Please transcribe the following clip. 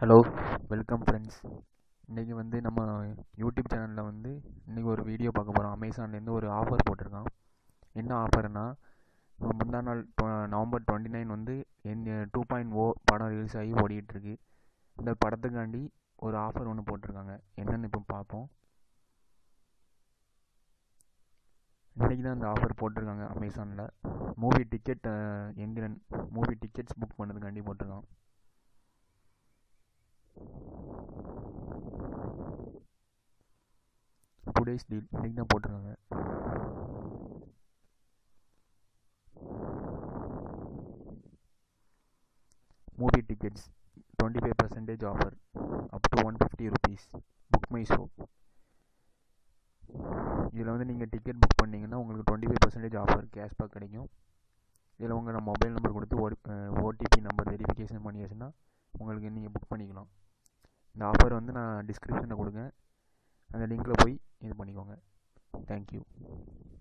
hello welcome friends இன்றைக்கி வந்து நம்ம யூடியூப் சேனலில் வந்து இன்றைக்கி ஒரு வீடியோ பார்க்க போகிறோம் அமேசான்லேருந்து ஒரு ஆஃபர் போட்டிருக்கான் என்ன ஆஃபர்னா முந்தா நாள் டொ- நவம்பர் டுவெண்ட்டி நைன் வந்து என் டூ பாயிண்ட் ஓ படம் ரிலீஸ் ஆகி ஓடிட்டுருக்கு இந்த படத்துக்காண்டி ஒரு ஆஃபர் ஒன்று போட்டிருக்காங்க என்னென்னு இப்போ பார்ப்போம் இன்றைக்கி தான் இந்த ஆஃபர் போட்டிருக்காங்க அமேசானில் movie ticket Enthiran movie tickets book பண்ணதுக்காண்டி போட்டிருக்கான் டூ டேஸ் டீல் இன்றைக்கி தான் போட்டிருக்காங்க movie tickets twenty five percentage offer up to one fifty rupees BookMyShow இதில் வந்து நீங்கள் டிக்கெட் புக் பண்ணீங்கன்னா உங்களுக்கு twenty five percentage offer cashback கிடைக்கும் இதில் உங்கள் மொபைல் நம்பர் கொடுத்து ஓடி ஓடிபி நம்பர் வெரிஃபிகேஷன் பண்ணியாச்சுன்னா உங்களுக்கு நீங்கள் புக் பண்ணிக்கலாம் இந்த ஆஃபர் வந்து நான் டிஸ்கிரிப்ஷனில் கொடுங்க அந்த லிங்க்கில் போய் இது பண்ணிக்கோங்க தேங்க்யூ